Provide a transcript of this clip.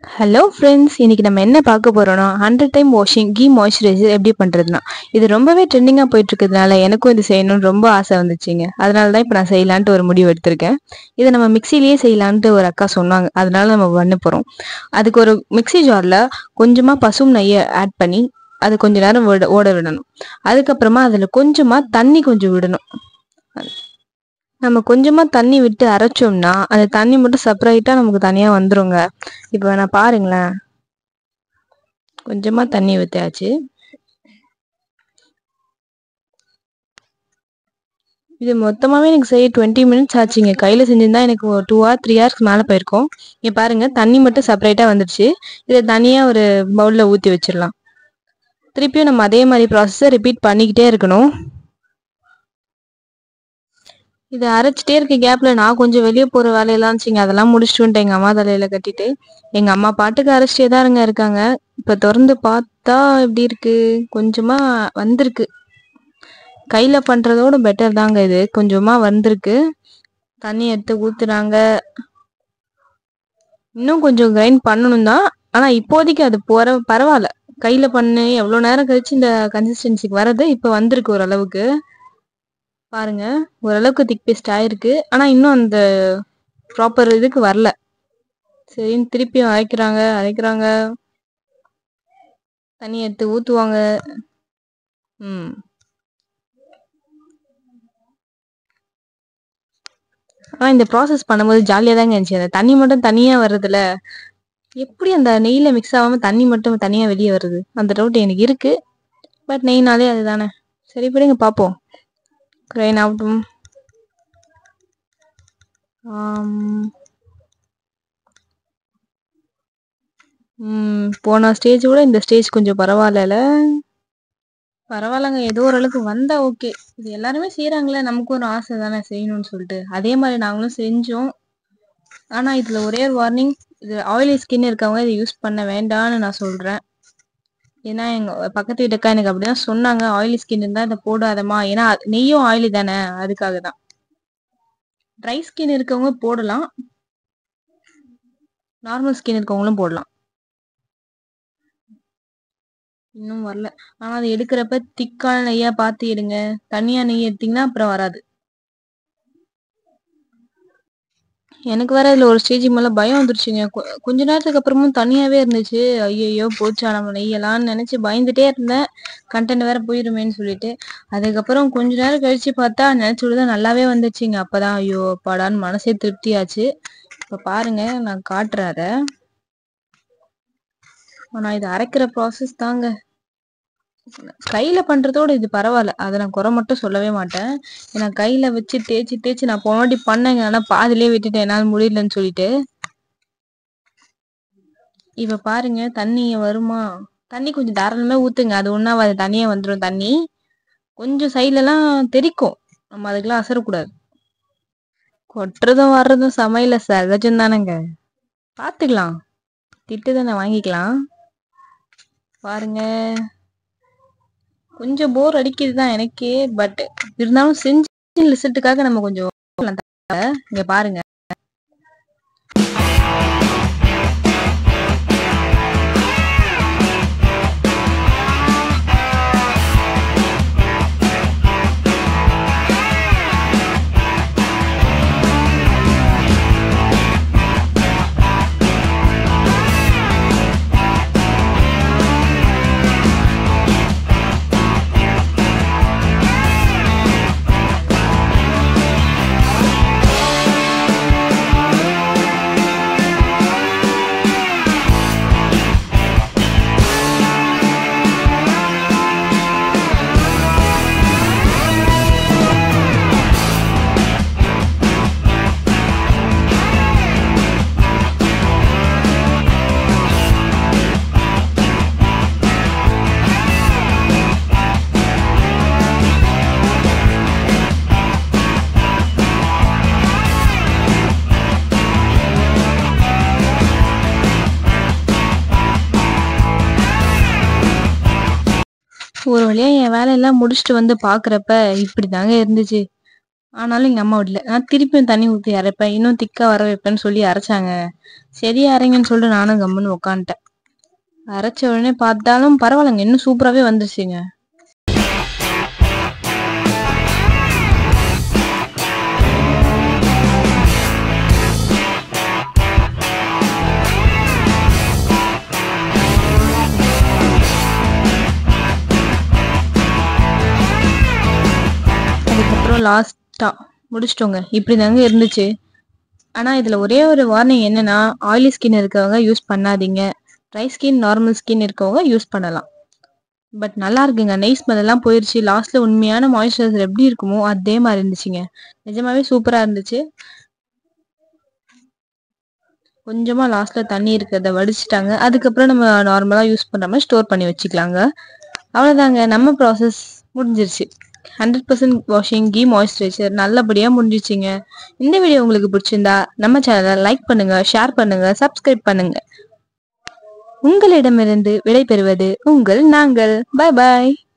Hello friends இன்னைக்கு நம்ம என்ன பார்க்க போறோம்னா hundred time washing ghee moisturizer எப்படி பண்றதுனா இது ரொம்பவே ட்ரெண்டிங்காக போயிட்டு இருக்கிறதுனால எனக்கும் இது செய்யணும்னு ரொம்ப ஆசை வந்துச்சுங்க அதனால தான் இப்போ நான் செய்யலான்ட்டு ஒரு முடிவு எடுத்திருக்கேன் இதை நம்ம மிக்சிலேயே செய்யலான்ட்டு ஒரு அக்கா சொன்னாங்க அதனால நம்ம பண்ண போகிறோம் அதுக்கு ஒரு மிக்ஸி ஜாரில் கொஞ்சமாக பசும் நெய்யை ஆட் பண்ணி அது கொஞ்ச நேரம் ஓட ஓட விடணும் அதுக்கப்புறமா அதில் கொஞ்சமாக தண்ணி கொஞ்சம் விடணும் நம்ம கொஞ்சமா தண்ணி விட்டு அரைச்சோம்னா அந்த தண்ணி மட்டும் செப்பரேட்டா நமக்கு தனியா வந்துருங்க இப்போ நான் பாருங்களேன் கொஞ்சமா தண்ணி ஊத்தியாச்சு இது மொத்தமாவே எனக்கு செய்ய டுவெண்ட்டி மினிட்ஸ் ஆச்சுங்க கையில செஞ்சிருந்தா எனக்கு ஒரு டூ ஆர் த்ரீ ஹவர்ஸ்க்கு மேல போயிருக்கும் இங்க பாருங்க தண்ணி மட்டும் செப்பரேட்டா வந்துருச்சு இதை தனியா ஒரு பவுல்ல ஊத்தி வச்சிடலாம் திருப்பியும் நம்ம அதே மாதிரி ப்ராசஸை ரிப்பீட் பண்ணிக்கிட்டே இருக்கணும் இதை அரைச்சிட்டே இருக்க கேப்ல நான் கொஞ்சம் வெளியே போற வேலையெல்லாம் இருந்துச்சுங்க அதெல்லாம் முடிச்சுட்டு வந்துட்டேன் எங்க அம்மா தலையில கட்டிட்டு எங்க அம்மா பாட்டுக்கு அரைச்சிட்டே தான் இருங்க இருக்காங்க இப்ப திறந்து பார்த்தா எப்படி இருக்கு கொஞ்சமா வந்திருக்கு கையில பண்றதோட பெட்டர் தாங்க இது கொஞ்சமா வந்திருக்கு தண்ணி எடுத்து ஊத்துறாங்க இன்னும் கொஞ்சம் கிரைண்ட் பண்ணணும் தான் ஆனா இப்போதைக்கு அது போற பரவாயில்ல கையில பண்ணி எவ்வளவு நேரம் கழிச்சு இந்த கன்சிஸ்டன்சிக்கு வர்றது இப்ப வந்திருக்கு ஓரளவுக்கு பாருங்க ஓரளவுக்கு திக் பேஸ்ட் ஆயிருக்கு ஆனா இன்னும் அந்த ப்ராப்பர் இதுக்கு வரல சரின்னு திருப்பியும் அரைக்கிறாங்க அரைக்கிறாங்க தண்ணி எடுத்து ஊத்துவாங்க ம் ஆனா இந்த ப்ராசஸ் பண்ணும்போது ஜாலியா தாங்க இருந்துச்சு அந்த தண்ணி மட்டும் தனியா வர்றதுல எப்படி அந்த நெய்ல மிக்ஸ் ஆகாம தண்ணி மட்டும் தனியா வெளியே வருது அந்த டவுட் எனக்கு இருக்கு பட் நெய்னாலே அதுதானே சரி விடுங்க பார்ப்போம் கிரைன் ஆகட்டும் ஆம். ம், போன ஸ்டேஜ் விட இந்த ஸ்டேஜ் கொஞ்சம் பரவாயில்லல பரவாயில்லங்க ஏதோ ஓரளவுக்கு வந்தா ஓகே இது எல்லாருமே செய்யறாங்களே நமக்கு ஒரு ஆசை தானே செய்யணும்னு சொல்லிட்டு அதே மாதிரி நாங்களும் செஞ்சோம் ஆனா இதுல ஒரே ஒரு வார்னிங் இது ஆயிலி ஸ்கின் இருக்கவங்க இதை யூஸ் பண்ண வேண்டாம்னு நான் சொல்றேன் ஏன்னா எங்க பக்கத்து வீட்டுக்கா எனக்கு அப்படிதான் சொன்னாங்க ஆயிலி ஸ்கின் இருந்தா இதை போடாதமா ஏன்னா அது- நெய்யும் ஆயிலி தானே அதுக்காக தான் ட்ரை ஸ்கின் இருக்கவங்க போடலாம் நார்மல் ஸ்கின் இருக்கவங்களும் போடலாம் இன்னும் வரல ஆனா அது எடுக்கிறப்ப திக்கான நெய்யா பார்த்து எடுங்க தனியா நெய் எடுத்தீங்கன்னா அப்புறம் வராது எனக்கு வேற இதுல ஒரு ஸ்டேஜ் மேல பயம் வந்துருச்சுங்க கொ- கொஞ்ச நேரத்துக்கு அப்புறமும் தனியாவே இருந்துச்சு ஐயோ போச்சா நம்ம நெய்யலாம்னு நினைச்சு பயந்துட்டே இருந்தேன் கண்டென்ட் வேற போயிருமேன்னு சொல்லிட்டு அதுக்கப்புறம் கொஞ்ச நேரம் கழிச்சு பார்த்தா நினைச்சுதான் நல்லாவே வந்துச்சுங்க அப்பதான் ஐயோ அப்பாடான்னு மனசே திருப்தியாச்சு இப்ப பாருங்க நான் காட்டுறேன் அத ஆனா இது அரைக்கிற ப்ராசஸ் தாங்க கையில பண்றதோட இது பரவாயில்ல அதை நான் குறை மட்டும் சொல்லவே மாட்டேன் ஏன்னா கையில வச்சு தேய்ச்சி தேய்ச்சி நான் போன வாட்டி பண்ணேங்க ஆனா பாதிலே விட்டுட்டேன் என்னால முடியலன்னு சொல்லிட்டு இப்ப பாருங்க தண்ணி வருமா தண்ணி கொஞ்சம் தாராளமா ஊத்துங்க அது ஒண்ணா அது தனியா வந்துடும் தண்ணி கொஞ்சம் சைடுல எல்லாம் தெறிக்கும் நம்ம அதுக்கெல்லாம் அசரக்கூடாது கொட்டுறதும் வர்றதும் சமையல சகஜம் தானேங்க பாத்துக்கலாம் திட்டு தானே வாங்கிக்கலாம் பாருங்க கொஞ்சம் போர் அடிக்குது தான் எனக்கே பட் இருந்தாலும் செஞ்ச ரிசல்ட்டுக்காக நம்ம கொஞ்சம் இங்க பாருங்க ஒரு வழியா என் வேலையெல்லாம் முடிச்சுட்டு வந்து பாக்குறப்ப இப்படிதாங்க இருந்துச்சு ஆனாலும் எங்க அம்மா விடல நான் திருப்பியும் தண்ணி ஊற்றி அரைப்பேன் இன்னும் திக்கா வர வைப்பேன்னு சொல்லி அரைச்சாங்க சரி அரைங்கன்னு சொல்லிட்டு நானும் கம்முன்னு உட்காந்துட்டேன் அரைச்ச உடனே பார்த்தாலும் பரவாயில்லைங்க இன்னும் சூப்பராகவே வந்துருச்சுங்க அதுக்கப்புறம் லாஸ்டா முடிச்சிட்டோங்க இப்படி தாங்க இருந்துச்சு ஆனா இதுல ஒரே ஒரு வார்னிங் என்னன்னா ஆயிலி ஸ்கின் இருக்கவங்க யூஸ் பண்ணாதீங்க ட்ரை ஸ்கின் நார்மல் ஸ்கின் இருக்கவங்க யூஸ் பண்ணலாம் பட் நல்லா இருக்குங்க நெய் ஸ்மெல் எல்லாம் போயிருச்சு லாஸ்ட்ல உண்மையான மாய்ஸ்சரைசர் எப்படி இருக்குமோ அதே மாதிரி இருந்துச்சுங்க நிஜமாவே சூப்பரா இருந்துச்சு கொஞ்சமா லாஸ்ட்ல தண்ணி இருக்கிறத வடிச்சிட்டாங்க அதுக்கப்புறம் நம்ம நார்மலா யூஸ் பண்ற மாதிரி ஸ்டோர் பண்ணி வச்சுக்கலாங்க அவ்வளவுதாங்க நம்ம ப்ராசஸ் முடிஞ்சிருச்சு hundred percent washing ghee moisturizer நல்லபடியா முடிஞ்சிச்சுங்க இந்த வீடியோ உங்களுக்கு பிடிச்சிருந்தா நம்ம சேனலை லைக் பண்ணுங்க ஷேர் பண்ணுங்க சப்ஸ்கிரைப் பண்ணுங்க உங்களிடமிருந்து விடைபெறுவது உங்கள் நாங்கள் பாய் பாய்